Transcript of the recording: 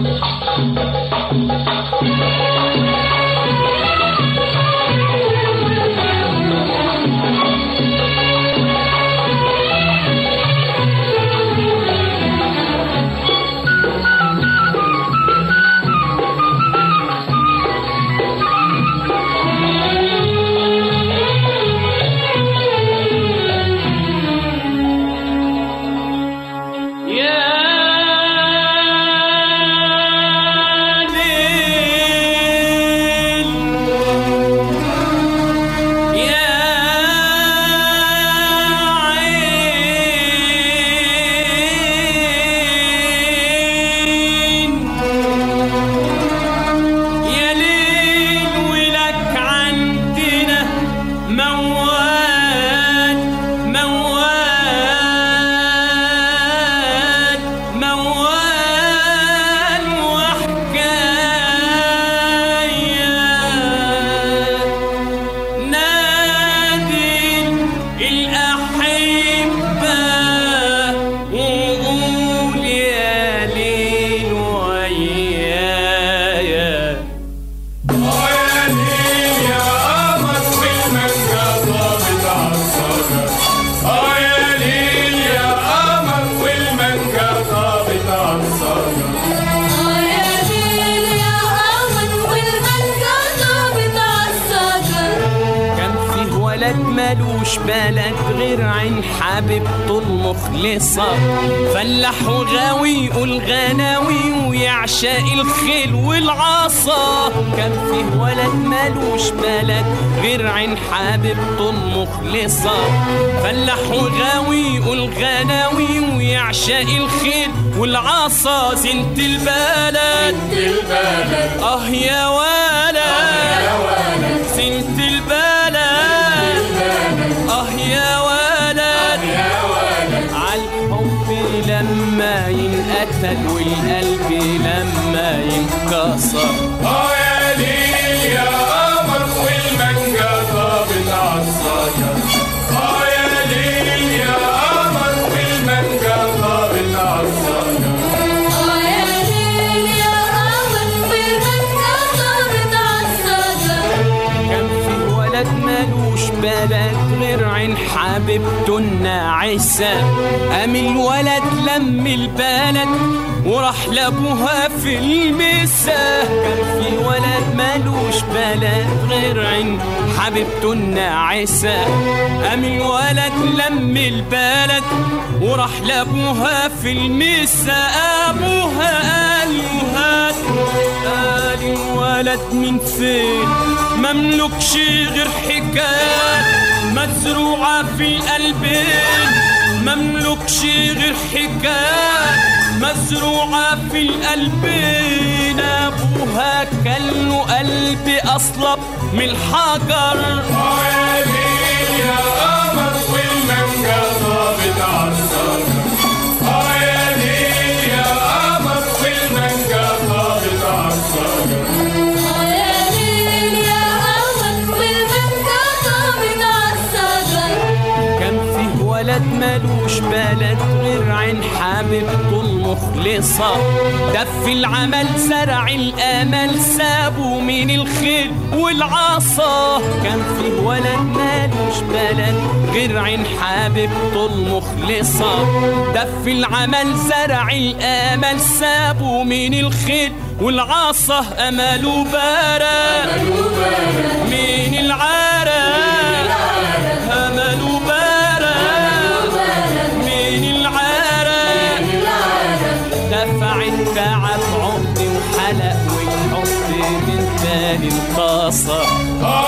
ملوش بلد غير عين حبيبته المخلصة فلاح وغاوي يقول غناوي ويعشق الخيل والعصا كان فيه ولد ملوش بلد غير عين حبيبته المخلصة فلاح وغاوي يقول غناوي ويعشق الخيل والعصا زنت البلد البلد اه يا ولد زنت البلد اه يا ولد عالحب لما ينقتل والقلب لما ينكسر اه يا ليل يا قمر والمانجا طابت عالصجر اه يا ليل يا قمر والمانجا طابت عالصجر كان في ولد ملوش بلد غير عين حبيبته الناعسة قام الولد لم البلد وراح لابوها في المسا كان في ولد ملوش بلد غير عين حبيبته الناعسة قام الولد لم البلد وراح لابوها في المسا ابوها قال له هات قال الولد من فين مملكش غير حكاية مزروعة في القلبين مملكش غير حكاية مزروعة في القلبين أبوها كان له قلب أصلب من الحجر اه يا ليل يا قمر والمانجا طابت عالصجر اه يا ليل يا قمر والمانجا طابت عالصجر كان فيه ولد ملوش بلد غير عين حبيبته المخلصة دف العمل زرع الامل سابه من الخيل والعصا كان فيه ولد ملوش بلد غير عين حبيبته المخلصة دف العمل زرع الامل سابه من الخيل والعصا امله بارا من العرق امله بارا من العرق دفع التعب عقد وحلق والحب من تاني انتصر اه